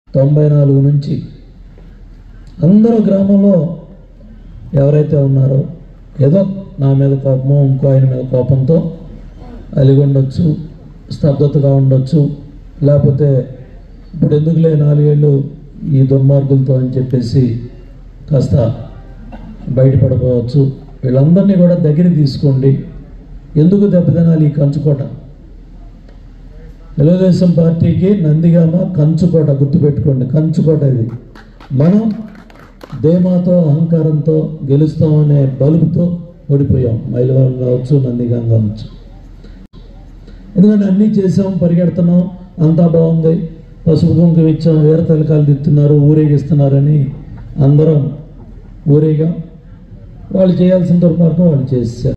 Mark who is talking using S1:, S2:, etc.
S1: తొంభై నాలుగు నుంచి అందరూ గ్రామంలో ఎవరైతే ఉన్నారో ఏదో నా మీద కోపమో ఇంకో ఆయన మీద కోపంతో అలిగి ఉండొచ్చు స్తబ్దతగా ఉండొచ్చు లేకపోతే ఇప్పుడు ఎందుకులే నాలుగేళ్ళు ఈ దుర్మార్గులతో అని చెప్పేసి కాస్త బయటపడిపోవచ్చు వీళ్ళందరినీ కూడా దగ్గర తీసుకోండి ఎందుకు దెబ్బతినాలి ఈ కంచుకోట తెలుగుదేశం పార్టీకి నందిగామ కంచుకోట గుర్తుపెట్టుకోండి కంచుకోట ఇది మనం ధీమాతో అహంకారంతో గెలుస్తామనే బలుపుతో ఓడిపోయాం మైలవరం కావచ్చు నందిగాం కావచ్చు ఎందుకంటే అన్నీ చేసాం పరిగెడుతున్నాం అంతా బాగుంది పసుపు కుంకుమ ఇచ్చాం వేరే తలకాలు తిత్తున్నారు ఊరేగిస్తున్నారని అందరం ఊరేగా వాళ్ళు చేయాల్సిన దుర్మార్గం వాళ్ళు చేశారు